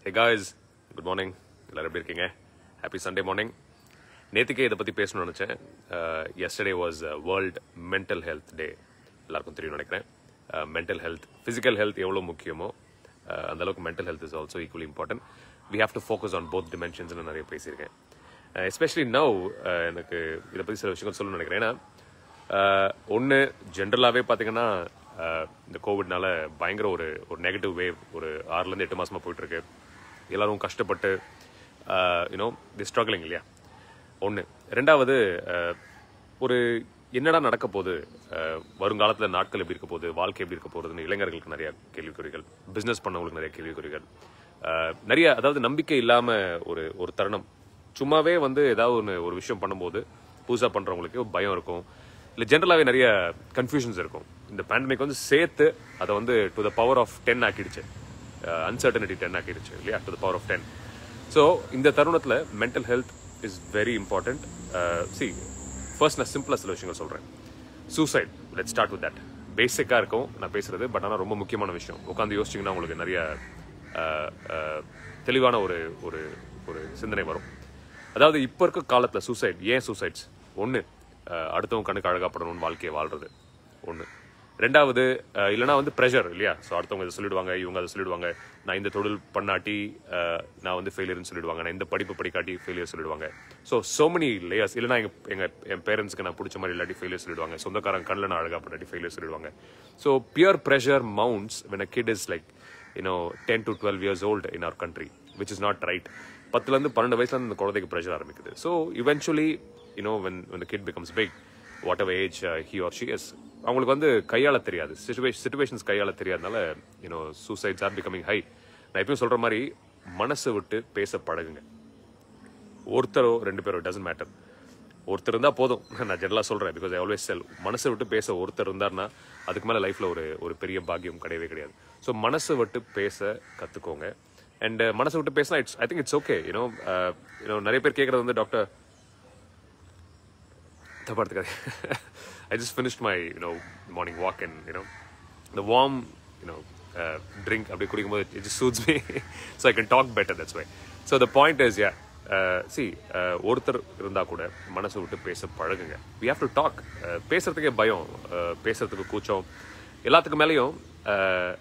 hey guys good morning எல்லாரும் எப்படி இருக்கீங்க ஹாப்பி சண்டே மார்னிங் நேற்றுக்கே இதை பற்றி பேசணும்னு நினச்சேன் yesterday was world mental health day எல்லாருக்கும் தெரியும் நினைக்கிறேன் மென்டல் ஹெல்த் ஃபிசிக்கல் ஹெல்த் எவ்வளோ முக்கியமோ uh, அந்த அளவுக்கு mental health is also equally important we have to focus on both டிமென்ஷன்ஸ்னு நிறைய பேசியிருக்கேன் எஸ்பெஷலி நவ் எனக்கு இதை பற்றி சில விஷயங்கள் சொல்லணும்னு நினைக்கிறேன் ஏன்னா ஒன்று ஜென்ரலாகவே பார்த்தீங்கன்னா அஹ், இந்த கோவிட்னால பயங்கர ஒரு ஒரு நெகட்டிவ் வேவ் ஒரு ஆறுலேருந்து எட்டு மாசமா போயிட்டு இருக்கு எல்லாரும் கஷ்டப்பட்டு யூனோ தி ஸ்ட்ரகிளிங் இல்லையா ஒன்று ரெண்டாவது அஹ், ஒரு என்னடா நடக்க போகுது அஹ், வருங்காலத்தில் நாட்கள் எப்படி இருக்க போகுது வாழ்க்கை எப்படி இருக்க போகுதுன்னு இளைஞர்களுக்கு நிறைய கேள்விக்குறிகள் பிஸ்னஸ் பண்ணவங்களுக்கு நிறைய கேள்விக்குறிகள் அஹ், நிறைய அதாவது நம்பிக்கை இல்லாமல் ஒரு ஒரு தருணம் சும்மாவே வந்து ஏதாவது ஒன்று ஒரு விஷயம் பண்ணும்போது புதுசாக பண்ணுறவங்களுக்கு பயம் இருக்கும் இல்லை ஜென்ரலாகவே நிறைய கன்ஃபியூஷன்ஸ் இருக்கும் இந்த பேண்டமிக் வந்து சேர்த்து அதை வந்து to the power of ten ஆக்கிடுச்சு அன்சர்டனிட்டி டென் ஆக்கிடுச்சு இல்லையா to the power of ten so இந்த தருணத்தில் mental health is very important see first நான் சிம்பிளாக சில விஷயங்கள் சொல்கிறேன் suicide let start with that பேசிக்காக இருக்கும் நான் பேசுறது பட் ஆனால் ரொம்ப முக்கியமான விஷயம் உட்காந்து யோசிச்சிங்கன்னா உங்களுக்கு நிறைய அஹ், அஹ், தெளிவான ஒரு ஒரு ஒரு சிந்தனை வரும் அதாவது இப்போ இருக்க காலத்தில் சூசைட் ஏன் சூசைட்ஸ் ஒன்று அடுத்தவங்க கண்ணுக்கு அழகாப்படணும்னு வாழ்க்கையை வாழ்றது ஒன்று ரெண்டாவது அஹ், இல்லைன்னா வந்து ப்ரெஷர் இல்லையா ஸோ அடுத்தவங்க இதை சொல்லிடுவாங்க இவங்க அதை சொல்லிடுவாங்க நான் இந்த தொழில் பண்ணாட்டி அஹ், நான் வந்து ஃபெயிலியர்னு சொல்லிடுவாங்க நான் இந்த படிப்பு படிக்காட்டி ஃபெயிலியர் சொல்லிடுவாங்க ஸோ so many லேயர்ஸ் இல்லைனா எங்கள் எங்கள் என் பேரண்ட்ஸ்க்கு நான் பிடிச்ச மாதிரி இல்லாட்டி ஃபெயிலியர் சொல்லிடுவாங்க சொந்தக்காரங்க கண்ணில் நான் அழகா பண்ணாட்டி ஃபெயிலியர் சொல்லிடுவாங்க so peer pressure mounts when a kid is like you know ten to twelve years old in our country which is not right பத்துலேருந்து பன்னெண்டு வயசுல இந்த குழந்தைக்கு ப்ரெஷர் ஆரம்பிக்குது so eventually you know when when the kid becomes big whatever age he or she is அவங்களுக்கு வந்து கையாள தெரியாது சிச்சுவேஷன் சிச்சுவேஷன்ஸ் கையாள தெரியாதனால you know suicides are becoming high நான் எப்பயும் சொல்ற மாதிரி மனசை விட்டு பேச பழகுங்க ஒருத்தரோ ரெண்டு பேரோ டசன்ட் மேட்டர் ஒருத்தர் இருந்தால் போதும் நான் ஜெனரலாக சொல்கிறேன் பிகாஸ் ஐ ஆல்வேஸ் செல் மனசை விட்டு பேச ஒருத்தர் இருந்தார்னா அதுக்கு மேலே லைஃப்பில் ஒரு ஒரு பெரிய பாக்கியம் கிடையவே கிடையாது ஸோ மனசை விட்டு பேச கற்றுக்கோங்க அண்ட் மனசை விட்டு பேசினா it's I think it's okay you know you know நிறைய பேர் கேட்குறது வந்து டாக்டர் தப்பா எடுத்துக்காது I just finished my you know morning walk and you know இந்த வார்ம் யூனோ ட்ரிங்க் அப்படி குடிக்கும்போது it just suits me so I can talk better that's why so the point is yeah see ஒருத்தர் இருந்தால் கூட மனசை விட்டு பேச பழகுங்க வி ஹாவ் டு டாக் பேசுறதுக்கே பயம் uh, பேசுறதுக்கு கூச்சம் எல்லாத்துக்கு மேலேயும் uh,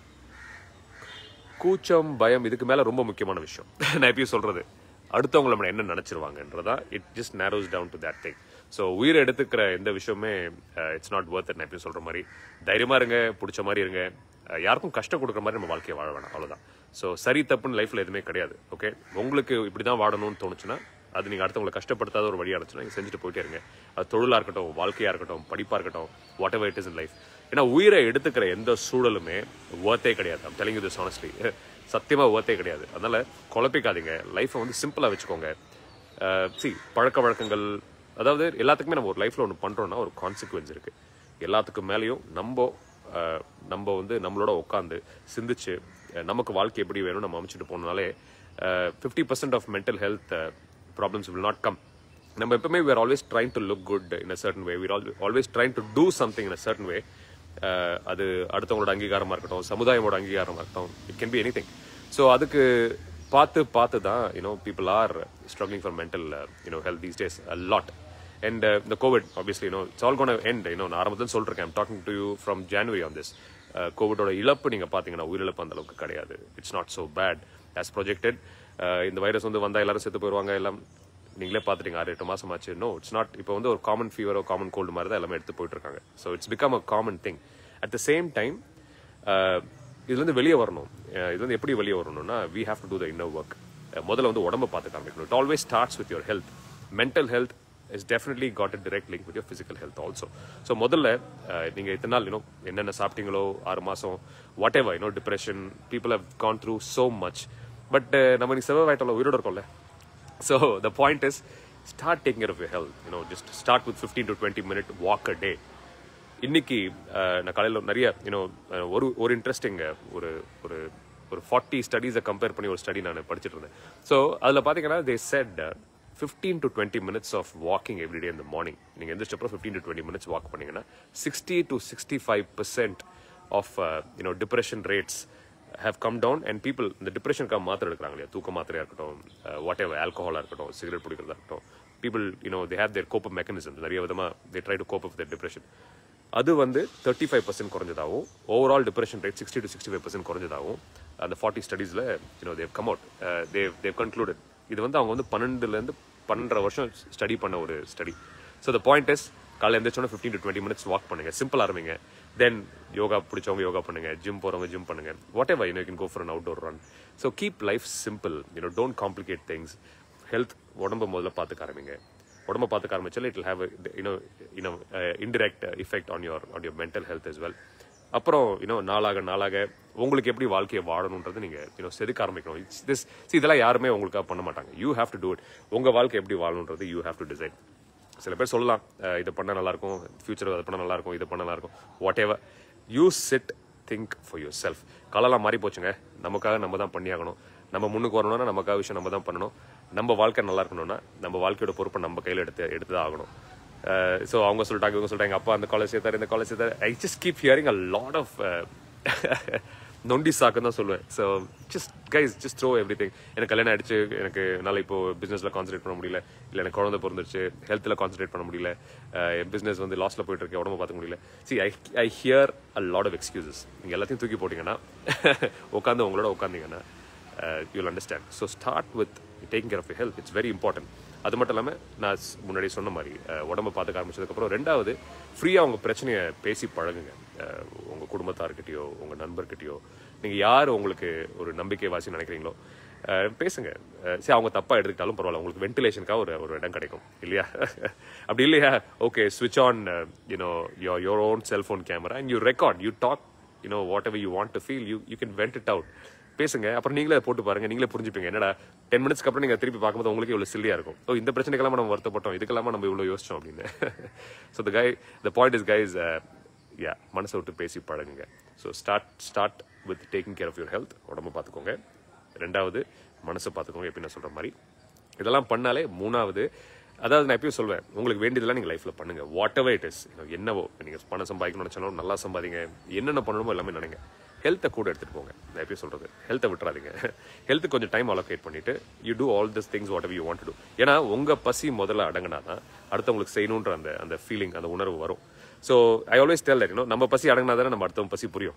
கூச்சம் பயம் இதுக்கு மேல ரொம்ப முக்கியமான விஷயம் நான் எப்பயும் சொல்றது அடுத்தவங்க நம்ம என்ன நினைச்சிருவாங்கன்றதா it just narrows down to that thing so உயிரை எடுத்துக்கிற எந்த விஷயமே இட்ஸ் நாட் ஒர்த் நான் எப்பயும் சொல்ற மாதிரி தைரியமா இருங்க பிடிச்ச மாதிரி இருங்க அஹ், யாருக்கும் கஷ்டம் கொடுக்குற மாதிரி நம்ம வாழ்க்கையை வாழ வேணாம் அவ்வளவுதான் ஸோ சரி தப்புன்னு லைஃப்ல எதுவுமே கிடையாது ஓகே உங்களுக்கு இப்படி தான் வாழணும்னு தோணுச்சுன்னா அது நீங்க அடுத்தவங்களை கஷ்டப்படுத்தாத ஒரு வழியா இருந்துச்சுன்னா நீங்க செஞ்சுட்டு போயிட்டே இருங்க அது தொழிலா இருக்கட்டும் வாழ்க்கையா இருக்கட்டும் படிப்பா இருக்கட்டும் whatever it is in life ஏன்னா உயிரை எடுத்துக்கிற எந்த சூழலுமே ஒர்த்தே கிடையாது I'm telling you this honestly சத்தியமா ஒர்த்தே கிடையாது அதனால குழப்பிக்காதீங்க லைஃப்பை வந்து சிம்பிளா வச்சுக்கோங்க சி பழக்க வழக்கங்கள் அதாவது எல்லாத்துக்குமே நம்ம ஒரு லைஃப்ல ஒன்று பண்றோம்னா ஒரு கான்சிக்வன்ஸ் இருக்கு எல்லாத்துக்கும் மேலேயும் நம்ம அஹ், நம்ம வந்து நம்மளோட உட்காந்து சிந்திச்சு அஹ், நமக்கு வாழ்க்கை எப்படி வேணும் நம்ம அமைச்சிட்டு போனாலே fifty percent of mental health problems will not come நம்ம எப்பவுமே we are always trying to look good in a certain way we are always trying to do something in a certain way அஹ் அது அடுத்தவங்களோட அங்கீகாரமா இருக்கட்டும் சமுதாயமோட அங்கீகாரமா இருக்கட்டும் it can be anything so அதுக்கு பார்த்து பார்த்து தான் you know people are struggling for mental you know health these days a lot and இந்த Covid obviously you know it's all gone and you know நான் ஆரம்பத்தில் சொல்லிருக்கேன் talking to you from January on this கோவிடோட இழப்பு நீங்க பாத்தீங்கன்னா உயிரிழப்பு அந்த அளவுக்கு கிடையாது it's not so bad as projected இந்த வைரஸ் வந்து வந்தா எல்லாரும் செத்து போயிடுவாங்க எல்லாம் நீங்களே பார்த்துட்டீங்க ஆறு எட்டு மாசம் ஆச்சு நோ இட்ஸ் நாட் இப்போ வந்து ஒரு காமன் ஃபீவரோ காமன் கோல்டு மாதிரி தான் எல்லாமே எடுத்து போயிட்டு இருக்காங்க so it's become a common thing at the same time இதுல இருந்து வெளியே வரணும் அஹ் இது வந்து எப்படி வெளியே வரணும்னா we have to do the inner work முதல்ல வந்து உடம்ப பார்த்து காமிக்கணும் it always starts with your health mental health is definitely got a direct link with your physical health also so முதல்ல அஹ், நீங்க இத்தனை நாள் யூனோ என்னென்ன சாப்பிட்டீங்களோ ஆறு மாசம் whatever you know depression people have gone through so much but நம்ம நீ செவ்வாய் ஆயிட்டோம்ல உயிரோட இருக்கோம்ல so the point is start taking care of your health you know just start with fifteen to twenty minute walk a day இன்னைக்கு ah, நான் காலையில் நிறைய யூனோ ஒரு ஒரு இன்ட்ரெஸ்டிங் ஒரு ஒரு ஒரு ஃபார்ட்டி ஸ்டடீஸை கம்பேர் பண்ணி ஒரு ஸ்டடி நான் படிச்சுட்டு இருந்தேன் ஸோ அதில் பார்த்தீங்கன்னா they said fifteen to twenty minutes of walking everyday இந்த மார்னிங் நீங்கள் எந்த ஸ்டெப்பில் fifteen to twenty minutes walk பண்ணீங்கன்னா sixty to sixty five percent of you know depression rates have come down and people இந்த டிப்ரெஷனுக்காக மாத்திரை எடுக்கிறாங்க இல்லையா தூக்க மாத்திரையாக இருக்கட்டும் வாட் எவர் ஆல்கஹாலாக இருக்கட்டும் சிகரெட் பிடிக்கிறதா இருக்கட்டும் people you know they have their cope mechanism நிறைய விதமாக they try to cope up their depression அது வந்து தேர்ட்டி ஃபைவ் பர்சன்ட் குறைஞ்சதாகவும் overall depression rate sixty to sixty five percent குறைஞ்சதாகவும் அந்த ஃபார்ட்டி ஸ்டடீஸில் you know they've come out they've they've concluded இது வந்து அவங்க வந்து பன்னெண்டுலேருந்து பன்னெண்டரை வருஷம் ஸ்டடி பண்ண ஒரு study so the point is காலையில் எழுந்திரிச்சோன்னா fifteen to twenty minutes walk பண்ணுங்க சிம்பிள் ஆரம்பிங்க தென் யோகா பிடிச்சவங்க யோகா பண்ணுங்க ஜிம் போறவங்க ஜிம் பண்ணுங்க whatever you can go for an outdoor run so keep life simple you know don't complicate things health உடம்ப முதல்ல பார்த்துக்க ஆரம்பிங்க உடம்ப பார்த்துக்க ஆரம்பிச்சால it have you know you know indirect effect on your on your mental health as well அப்புறம் இன்னும் நாளாக நாளாக உங்களுக்கு எப்படி வாழ்க்கையை வாழணுன்றது நீங்க யூனோ செதுக்க ஆரம்பிக்கணும் இட்ஸ் திஸ் இதெல்லாம் யாருமே உங்களுக்காக பண்ண மாட்டாங்க you have to do it உங்க வாழ்க்கை எப்படி வாழணுன்றது யூ ஹேவ் டு டிசைன் சில பேர் சொல்லலாம் அஹ் இதை பண்ண நல்லா இருக்கும் ஃபியூச்சர் அதை பண்ண நல்லா இருக்கும் இதை பண்ண நல்லா இருக்கும் whatever you sit think for yourself காலெல்லாம் மாறி போச்சுங்க நமக்காக நம்ம தான் பண்ணியாகணும் நம்ம முன்னுக்கு வரணும்னா நமக்காக விஷயம் நம்ம தான் பண்ணணும் நம்ம வாழ்க்கை நல்லா இருக்கணும்னா நம்ம வாழ்க்கையோட பொறுப்பை நம்ம கையில் எடுத்து எடுத்து தான் ஆகணும் ஸோ அவங்க சொல்லிட்டாங்க இவங்க சொல்லிட்டாங்க அப்பா அந்த காலேஜ் சேர்த்தாரு இந்த காலேஜ் சேர்த்தாரு I just keep hearing a lot of நொண்டி சாக்கு தான் சொல்லுவேன் so just guys just throw everything எனக்கு கல்யாணம் ஆயிடுச்சு எனக்கு என்னால் இப்போ பிஸ்னஸில் கான்சன்ட்ரேட் பண்ண முடியல இல்லை எனக்கு குழந்தை பிறந்துருச்சு ஹெல்த்தில் கான்சன்ட்ரேட் பண்ண முடியல அஹ் என் பிஸ்னஸ் வந்து லாஸ்ட்டில் போயிட்டு இருக்கேன் உடம்பு பார்த்துக்க முடியல see I I hear a lot of excuses நீங்கள் எல்லாத்தையும் தூக்கி போட்டிங்கன்னா உட்காந்து உங்களோட உட்காந்தீங்கன்னா you'll understand so start with taking care of health it's very important அது மட்டும் இல்லாமல் நான் ஸ்- முன்னாடி சொன்ன மாதிரி அஹ், உடம்ப பார்த்துக்க ஆரம்பிச்சதுக்கப்புறம் ரெண்டாவது ஃப்ரீயாக உங்கள் பிரச்சனையை பேசி பழகுங்க அஹ், உங்க குடும்பத்தார்கிட்டயோ உங்க நண்பர்கிட்டயோ நீங்க யார் உங்களுக்கு ஒரு நம்பிக்கை வாசி நினைக்கிறீங்களோ அஹ், பேசுங்க அஹ், சரி அவங்க தப்பா எடுத்துக்கிட்டாலும் பரவாயில்ல உங்களுக்கு வென்டிலேஷனுக்காக ஒரு ஒரு இடம் கிடைக்கும் இல்லையா அப்படி இல்லையா ஓகே ஸ்விட்ச் on you know your your own cellphone camera and you record you talk you know whatever you want to feel you you can vent it out பேசுங்க அப்புறம் நீங்களே அதை போட்டு பாருங்க நீங்களே புரிஞ்சுப்பீங்க என்னடா டென் மினிட்ஸ்க்கு அப்புறம் நீங்க திருப்பி பார்க்கும்போது உங்களுக்கு இவ்வளவு சில்லியா இருக்கும் ஓ இந்த பிரச்சனைக்கெல்லாம் நம்ம வருத்தப்பட்டோம் இதுக்கெல்லாம் நம்ம இவ்வளவு யோசிச்சோம் அப்படின்னு so the guy the point is guys yeah மனசை விட்டு பேசி பழகுங்க so start start with taking care of your health உடம்பு பார்த்துக்கோங்க ரெண்டாவது மனசை பார்த்துக்கோங்க எப்படி நான் சொல்ற மாதிரி இதெல்லாம் பண்ணாலே மூணாவது அதாவது நான் எப்பயும் சொல்வேன் உங்களுக்கு வேண்டியதெல்லாம் நீங்க லைஃப்ல பண்ணுங்க வாட் எவர் இட் இஸ் என்னவோ நீங்க பணம் சம்பாதிக்கணும்னு நினைச்சாலும் நல்லா சம்பாதிங்க என்னென்ன பண்ணணுமோ எல்லாமே நினைங்க ஹெல்த்தை கூட எடுத்துட்டு போங்க நான் எப்பயும் சொல்றது ஹெல்த்தை விட்டுறாதீங்க ஹெல்த் கொஞ்சம் டைம் அலோகேட் பண்ணிட்டு you do all this things whatever you want to ஏன்னா உங்க பசி முதல்ல அடங்கினா தான் அடுத்தவங்களுக்கு செய்யணுன்ற அந்த அந்த ஃபீலிங் அந்த உணர்வு வரும் so I always tell that நம்ம பசி அடங்கினா தானே நம்ம அடுத்தவங்க பசி புரியும்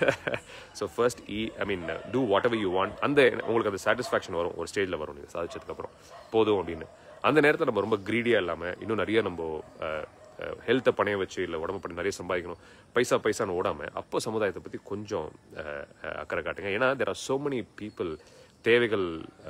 ஸோ ஃபர்ஸ்ட் இ I mean do whatever you want அந்த உங்களுக்கு அந்த சாட்டிஸ்ஃபேக்ஷன் வரும் ஒரு ஸ்டேஜில் வரும் நீங்கள் சாதிச்சதுக்கப்புறம் போதும் அப்படின்னு அந்த நேரத்தில் நம்ம ரொம்ப க்ரீடியாக இல்லாமல் இன்னும் நிறைய நம்ம ஹெல்த்தை பணைய வச்சு இல்லை உடம்பு பண்ணி நிறைய சம்பாதிக்கணும் பைசா பைசான்னு ஓடாமல் அப்போ சமுதாயத்தை பற்றி கொஞ்சம் அஹ், அஹ், அக்கறை காட்டுங்க ஏன்னா there are so many people தேவைகள்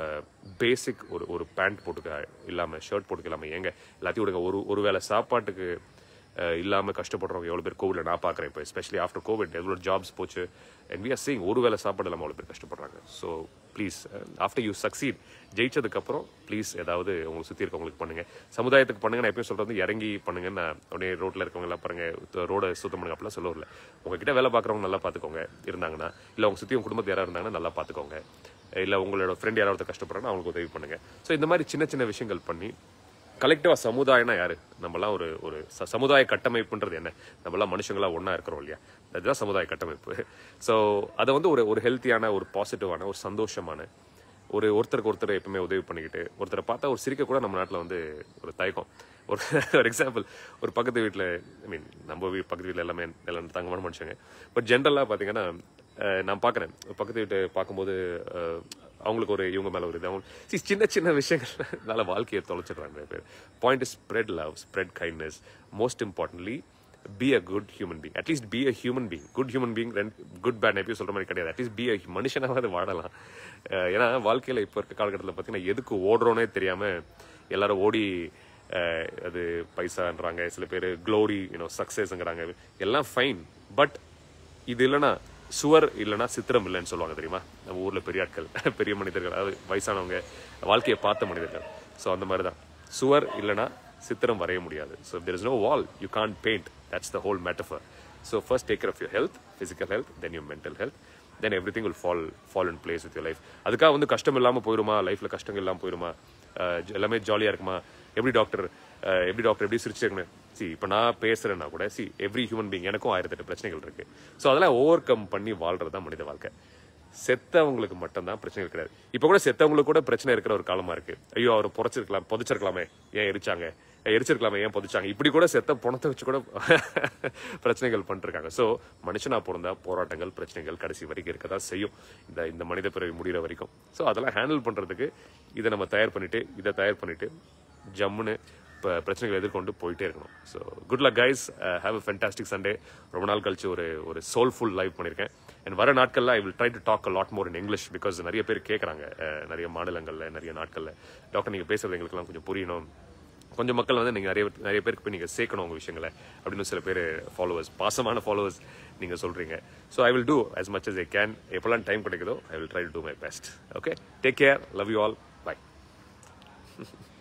பேசிக் ஒரு ஒரு பேண்ட் போட்டுக்க இல்லாமல் ஷர்ட் போட்டுக்க இல்லாமல் ஏங்க எல்லாத்தையும் விடுங்க ஒரு ஒரு வேளை சாப்பாட்டுக்கு அஹ், இல்லாம கஷ்டப்படுறவங்க எவ்வளவு பேர் கோவிட்ல நான் பார்க்குறேன் இப்போ எஸ்பெஷலி ஆஃப்டர் கோவிட் எவ்வளோ ஜாப்ஸ் போச்சு அண்ட் வி ஆர் சீங் ஒரு வேளை சாப்பாடு இல்லாமல் அவ்வளோ பேர் கஷ்டப்படுறாங்க so please after you succeed ஜெயிச்சதுக்கப்புறம் ப்ளீஸ் ஏதாவது உங்களுக்கு சுற்றி இருக்கவங்களுக்கு பண்ணுங்க சமுதாயத்துக்கு பண்ணுங்க நான் எப்பயும் சொல்றது இறங்கி பண்ணுங்க நான் அப்படியே ரோட்ல இருக்கவங்க எல்லாம் பாருங்க ரோட சுத்தம் பண்ணுங்க அப்படிலாம் சொல்ல வரல உங்ககிட்ட வேலை பார்க்குறவங்க நல்லா பார்த்துக்கோங்க இருந்தாங்கன்னா இல்லை உங்க சுற்றி உங்க குடும்பத்தில் யாராவது இருந்தாங்கன்னா நல்லா பார்த்துக்கோங்க இல்லை உங்களோட ஃப்ரெண்ட் யாராவது கஷ்டப்படுறாங்கன்னா அவங்களுக்கு உதவி பண்ணுங்க ஸோ இந்த மாதிரி சின்ன சின்ன விஷயங்கள் பண்ணி கலெக்டிவா சமுதாயம்னா யாரு நம்மலாம் ஒரு ஒரு ச- சமுதாய கட்டமைப்புன்றது என்ன நம்மலாம் மனுஷங்களா ஒண்ணா இருக்கிறோம் இல்லையா அதுதான் சமுதாய கட்டமைப்பு ஸோ அதை வந்து ஒரு ஒரு ஹெல்த்தியான ஒரு பாசிட்டிவான ஒரு சந்தோஷமான ஒரு ஒருத்தருக்கு ஒருத்தர் எப்பவுமே உதவி பண்ணிக்கிட்டு ஒருத்தரை பார்த்தா ஒரு சிரிக்க கூட நம்ம நாட்டில் வந்து ஒரு தயக்கம் ஒரு ஒரு எக்ஸாம்பிள் ஒரு பக்கத்து வீட்டில் ஐ மீன் நம்ம வீ பக்கத்து வீட்டில் எல்லாமே எல்லாம் தங்கமான மனுஷங்க பட் ஜென்ரலாக பார்த்தீங்கன்னா அஹ், நான் பார்க்குறேன் பக்கத்து வீட்டு பார்க்கும்போது அஹ், அவங்களுக்கு ஒரு இவங்க மேல ஒரு இது அவங்க see, சின்ன சின்ன விஷயங்கள்னால வாழ்க்கையை தொலைச்சிடுறாங்க நிறைய பேர் point is spread love spread kindness most importantly be a good human being at least be a human being good human being good bad எப்பயும் சொல்ற மாதிரி கிடையாது அட்லீஸ்ட் பி அ மனுஷனாவது வாழலாம் அஹ் ஏன்னா வாழ்க்கையில இப்போ இருக்க காலகட்டத்தில் பார்த்தீங்கன்னா எதுக்கு ஓடுறோனே தெரியாம எல்லாரும் ஓடி அஹ், அது பைசான்றாங்க சில பேர் க்ளோரி யூனோ சக்சஸ்ங்கிறாங்க எல்லாம் ஃபைன் பட் இது இல்லைன்னா சுவர் இல்லைன்னா சித்திரம் இல்லைன்னு சொல்லுவாங்க தெரியுமா நம்ம ஊர்ல பெரிய ஆட்கள் பெரிய மனிதர்கள் அதாவது வயசானவங்க வாழ்க்கையை பார்த்த மனிதர்கள் ஸோ அந்த மாதிரி தான் சுவர் இல்லைன்னா சித்திரம் வரைய முடியாது so there is no wall you can paint that's the whole metaphor so first take care of your health physical health then your mental health then everything will fall fall in place with your life அதுக்காக வந்து கஷ்டம் இல்லாமல் போயிருமா லைஃப்ல கஷ்டங்கள் இல்லாமல் போயிருமா அஹ் எல்லாமே ஜாலியாக இருக்குமா எப்படி டாக்டர் எப்படி டாக்டர் எப்படி சிரிச்சிருக்கணும் சி இப்போ நான் பேசுறேன்னா கூட சி எவ்ரி ஹியூமன் பீங் எனக்கும் ஆயிரத்தெட்டு பிரச்சனைகள் இருக்கு ஸோ அதெல்லாம் ஓவர் கம் பண்ணி வாழ்றது தான் மனித வாழ்க்கை செத்தவங்களுக்கு மட்டும்தான் பிரச்சனைகள் கிடையாது இப்போ கூட செத்தவங்களுக்கு கூட பிரச்சனை இருக்கிற ஒரு காலமா இருக்கு ஐயோ அவர் புதைச்சிருக்கலாம் புதைச்சிருக்கலாமே ஏன் எரிச்சாங்க ஏன் எரிச்சிருக்கலாமே ஏன் புதைச்சாங்க இப்படி கூட செத்த பணத்தை வச்சு கூட பிரச்சனைகள் பண்ணிருக்காங்க ஸோ மனுஷனா பிறந்தா போராட்டங்கள் பிரச்சனைகள் கடைசி வரைக்கும் இருக்கதான் செய்யும் இந்த இந்த மனித பிறவி முடிகிற வரைக்கும் ஸோ அதெல்லாம் ஹேண்டில் பண்றதுக்கு இதை நம்ம தயார் பண்ணிட்டு இதை தயார் பண்ணிட்டு ஜம்முன்னு இப்போ பிரச்சனைகளை எதிர்கொண்டு போயிட்டே இருக்கணும் so good luck guys have a fantastic Sunday ரொம்ப நாள் கழிச்சு ஒரு ஒரு சோல்ஃபுல் லைவ் பண்ணியிருக்கேன் அண்ட் வர நாட்களில் I will try to talk a lot more in English because நிறைய பேர் கேட்குறாங்க நிறைய மாநிலங்களில் நிறைய நாட்களில் டாக்டர் நீங்கள் பேசுறது எங்களுக்கெல்லாம் கொஞ்சம் புரியணும் கொஞ்சம் மக்கள் வந்து நீங்கள் நிறைய நிறைய பேருக்கு போய் நீங்கள் சேர்க்கணும் உங்கள் விஷயங்களை அப்படின்னு சில பேர் ஃபாலோவர்ஸ் பாசமான ஃபாலோவர்ஸ் நீங்கள் சொல்கிறீங்க so I will do as much as I can எப்போல்லாம் டைம் கிடைக்குதோ I will try to do my best okay take care love you all by